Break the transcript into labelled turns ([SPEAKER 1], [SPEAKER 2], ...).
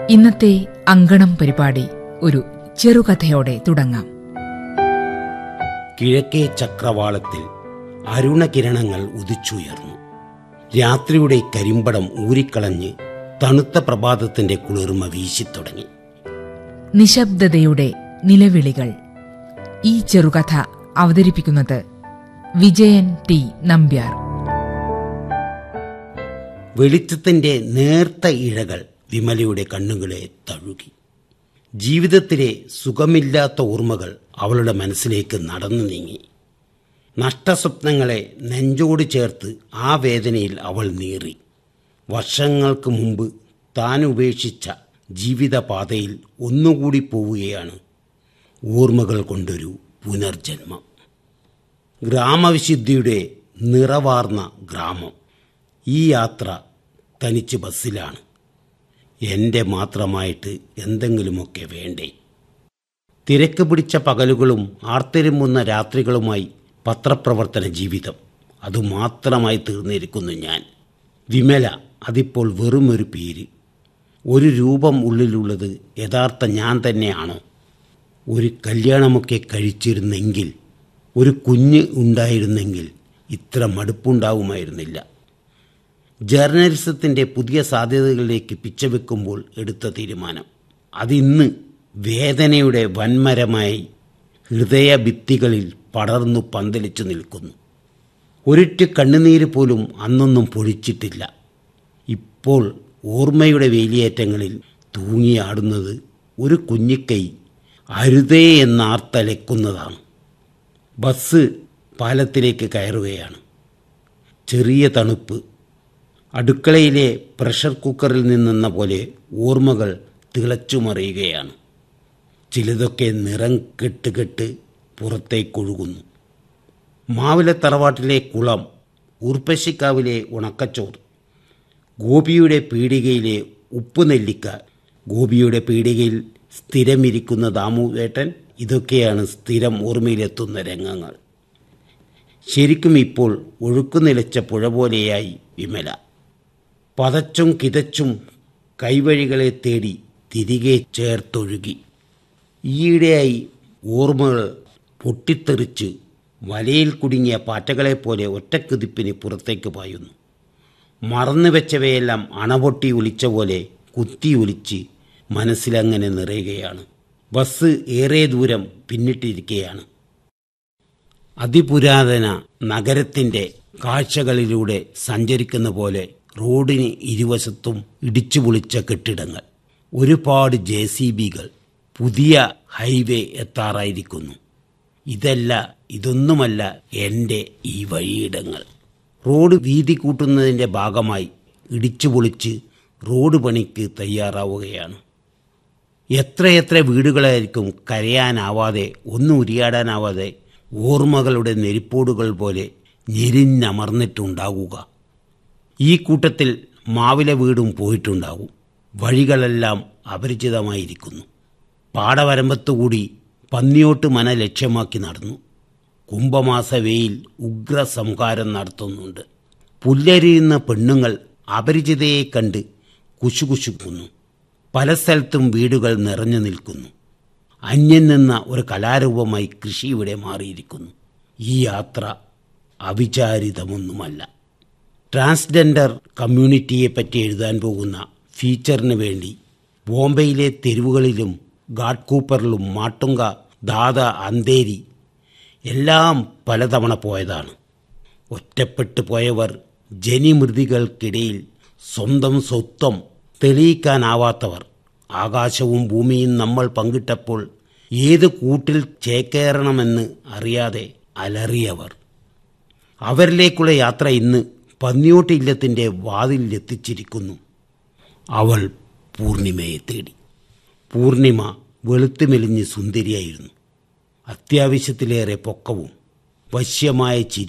[SPEAKER 1] ഇന്നത്തെ അങ്കണം പരിപാടി ഒരു ചെറുകഥയോടെ തുടങ്ങാം
[SPEAKER 2] കിഴക്കേ ചക്രവാളത്തിൽ അരുണകിരണങ്ങൾ ഉദിച്ചുയർന്നു രാത്രിയുടെ കരിമ്പടം ഊരിക്കളഞ്ഞ് തണുത്ത പ്രഭാതത്തിന്റെ കുളിർമ വീശിത്തുടങ്ങി
[SPEAKER 1] നിശബ്ദതയുടെ നിലവിളികൾ ഈ ചെറുകഥ അവതരിപ്പിക്കുന്നത് വിജയൻ ടി നമ്പ്യാർ
[SPEAKER 2] വെളിച്ചത്തിന്റെ നേർത്ത ഇഴകൾ വിമലയുടെ കണ്ണുകളെ തഴുകി ജീവിതത്തിലെ സുഖമില്ലാത്ത ഓർമ്മകൾ അവളുടെ മനസ്സിലേക്ക് നടന്നു നീങ്ങി നഷ്ടസ്വപ്നങ്ങളെ നെഞ്ചോട് ചേർത്ത് ആ വേദനയിൽ അവൾ നീറി വർഷങ്ങൾക്ക് മുമ്പ് താൻ ഉപേക്ഷിച്ച ജീവിതപാതയിൽ ഒന്നുകൂടി പോവുകയാണ് ഓർമ്മകൾ കൊണ്ടൊരു പുനർജന്മം ഗ്രാമവിശുദ്ധിയുടെ നിറവാർന്ന ഗ്രാമം ഈ യാത്ര തനിച്ച് ബസ്സിലാണ് എൻ്റെ മാത്രമായിട്ട് എന്തെങ്കിലുമൊക്കെ വേണ്ടേ തിരക്ക് പിടിച്ച പകലുകളും ആർത്തിരുമ്പുന്ന രാത്രികളുമായി പത്രപ്രവർത്തന ജീവിതം അതുമാത്രമായി തീർന്നിരിക്കുന്നു ഞാൻ വിമല അതിപ്പോൾ വെറുമൊരു പേര് ഒരു രൂപം ഉള്ളിലുള്ളത് യഥാർത്ഥ ഞാൻ തന്നെയാണോ ഒരു കല്യാണമൊക്കെ കഴിച്ചിരുന്നെങ്കിൽ ഒരു കുഞ്ഞ് ഉണ്ടായിരുന്നെങ്കിൽ ഇത്ര മടുപ്പുണ്ടാവുമായിരുന്നില്ല ജേർണലിസത്തിൻ്റെ പുതിയ സാധ്യതകളിലേക്ക് പിച്ചവെക്കുമ്പോൾ എടുത്ത തീരുമാനം അതിന്ന് വേദനയുടെ വൻമരമായി ഹൃദയഭിത്തികളിൽ പടർന്നു പന്തലിച്ചു നിൽക്കുന്നു ഒരിറ്റ് കണ്ണുനീര് പോലും അന്നൊന്നും പൊഴിച്ചിട്ടില്ല ഇപ്പോൾ ഓർമ്മയുടെ വേലിയേറ്റങ്ങളിൽ തൂങ്ങിയാടുന്നത് ഒരു കുഞ്ഞിക്കൈ അരുതേ എന്നാർത്തലയ്ക്കുന്നതാണ് ബസ് പാലത്തിലേക്ക് കയറുകയാണ് ചെറിയ തണുപ്പ് അടുക്കളയിലെ പ്രഷർ കുക്കറിൽ നിന്നെന്ന പോലെ ഓർമ്മകൾ തിളച്ചുമറിയുകയാണ് ചിലതൊക്കെ നിറം കെട്ട് കെട്ട് പുറത്തേക്കൊഴുകുന്നു മാവിലെ തറവാട്ടിലെ കുളം ഊർപ്പശിക്കാവിലെ ഉണക്കച്ചോർ ഗോപിയുടെ പീടികയിലെ ഉപ്പ് നെല്ലിക്ക ഗോപിയുടെ പീടികയിൽ സ്ഥിരമിരിക്കുന്ന ദാമുവേട്ടൻ ഇതൊക്കെയാണ് സ്ഥിരം ഓർമ്മയിലെത്തുന്ന രംഗങ്ങൾ ശരിക്കും ഇപ്പോൾ ഒഴുക്കുനിലച്ച പുഴ പോലെയായി വിമല പതച്ചും കിതച്ചും കൈവഴികളെ തേടി തിരികെ ചേർത്തൊഴുകി ഈയിടെയായി ഓർമ്മകൾ പൊട്ടിത്തെറിച്ച് വലയിൽ കുടുങ്ങിയ പാറ്റകളെപ്പോലെ ഒറ്റക്കുതിപ്പിന് പുറത്തേക്ക് പായുന്നു മറന്നു വെച്ചവയെല്ലാം അണപൊട്ടി ഒലിച്ച പോലെ കുത്തി ഒലിച്ച് മനസ്സിലങ്ങനെ നിറയുകയാണ് ബസ് ഏറെ ദൂരം പിന്നിട്ടിരിക്കുകയാണ് അതിപുരാതന നഗരത്തിന്റെ കാഴ്ചകളിലൂടെ സഞ്ചരിക്കുന്ന പോലെ റോഡിന് ഇരുവശത്തും ഇടിച്ചു പൊളിച്ച കെട്ടിടങ്ങൾ ഒരുപാട് ജെ സി ബികൾ പുതിയ ഹൈവേ എത്താറായിരിക്കുന്നു ഇതല്ല ഇതൊന്നുമല്ല എൻ്റെ ഈ വഴിയിടങ്ങൾ റോഡ് വീതി കൂട്ടുന്നതിൻ്റെ ഭാഗമായി ഇടിച്ചു പൊളിച്ച് റോഡ് പണിക്ക് തയ്യാറാവുകയാണ് എത്രയെത്ര വീടുകളായിരിക്കും കരയാനാവാതെ ഒന്നും ഉരിയാടാനാവാതെ ഓർമ്മകളുടെ നെരിപ്പോടുകൾ പോലെ ഞെരിഞ്ഞമർന്നിട്ടുണ്ടാകുക ഈ കൂട്ടത്തിൽ മാവിലെ വീടും പോയിട്ടുണ്ടാവും വഴികളെല്ലാം അപരിചിതമായിരിക്കുന്നു പാടവരമ്പത്തുകൂടി പന്നിയോട്ട് മന ലക്ഷ്യമാക്കി നടന്നു കുംഭമാസ വെയിൽ ഉഗ്ര സംഹാരം നടത്തുന്നുണ്ട് പുല്ലരിയുന്ന പെണ്ണുങ്ങൾ അപരിചിതയെ കണ്ട് കുശുകുശുക്കുന്നു പല സ്ഥലത്തും വീടുകൾ നിറഞ്ഞു നിൽക്കുന്നു അന്യം നിന്ന ഒരു കലാരൂപമായി കൃഷി ഇവിടെ മാറിയിരിക്കുന്നു ഈ യാത്ര അവിചാരിതമൊന്നുമല്ല ട്രാൻസ്ജെൻഡർ കമ്മ്യൂണിറ്റിയെ പറ്റി എഴുതാൻ പോകുന്ന ഫീച്ചറിന് വേണ്ടി ബോംബെയിലെ തെരുവുകളിലും ഗാഡ് കൂപ്പറിലും മാട്ടുങ്ക ദാദ അന്തേരി എല്ലാം പലതവണ പോയതാണ് ഒറ്റപ്പെട്ടു പോയവർ ജനിമൃതികൾക്കിടയിൽ സ്വന്തം സ്വത്വം തെളിയിക്കാനാവാത്തവർ ആകാശവും ഭൂമിയും നമ്മൾ പങ്കിട്ടപ്പോൾ ഏത് കൂട്ടിൽ ചേക്കേറണമെന്ന് അറിയാതെ അലറിയവർ അവരിലേക്കുള്ള യാത്ര ഇന്ന് പന്നിയോട്ട് ഇല്ലത്തിൻ്റെ വാതിലെത്തിച്ചിരിക്കുന്നു അവൾ പൂർണിമയെ തേടി പൂർണിമ വെളുത്തുമെലിഞ്ഞ് സുന്ദരിയായിരുന്നു അത്യാവശ്യത്തിലേറെ പൊക്കവും വശ്യമായ ചിരി